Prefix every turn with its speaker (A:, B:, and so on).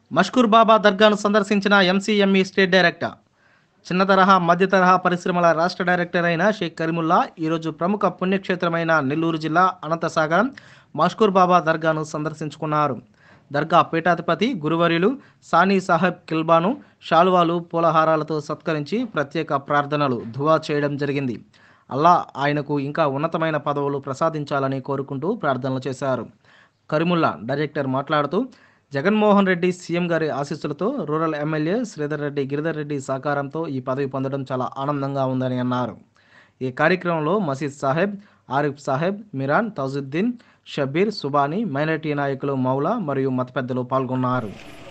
A: మష్కూర్ బాబా దర్గాను సందర్శించిన MCME state director చిన్న తరహా మధ్య తరహా పరిశ్రమల రాష్ట్ర డైరెక్టర్ అయిన షేక్ కరీముల్లా ఈరోజు ప్రముఖ పుణ్యక్షేత్రమైన నెల్లూరు జిల్లా అనంతసాగరం మష్కూర్ బాబా దర్గాను సందర్శించుకున్నారు దర్గా పీఠాధిపతి గురువర్యులు సానీ సాహెబ్ కిల్బాను శాలువాలు పూలహారాలతో సత్కరించి ప్రత్యేక ప్రార్థనలు దువా చేయడం జరిగింది అల్లా ఆయనకు ఇంకా ఉన్నతమైన పదవులు ప్రసాదించాలని కోరుకుంటూ ప్రార్థనలు చేశారు కరీముల్లా డైరెక్టర్ మాట్లాడుతూ జగన్మోహన్ రెడ్డి సీఎం గారి ఆశీస్సులతో రూరల్ ఎమ్మెల్యే శ్రీధర్ రెడ్డి గిరిధర్ రెడ్డి సహకారంతో ఈ పదవి పొందడం చాలా ఆనందంగా ఉందని అన్నారు ఈ కార్యక్రమంలో మసీద్ సాహెబ్ ఆరిఫ్ సాహెబ్ మిరాన్ తౌజుద్దీన్ షబీర్ సుబానీ మైనార్టీ నాయకులు మౌలా మరియు మత పెద్దలు పాల్గొన్నారు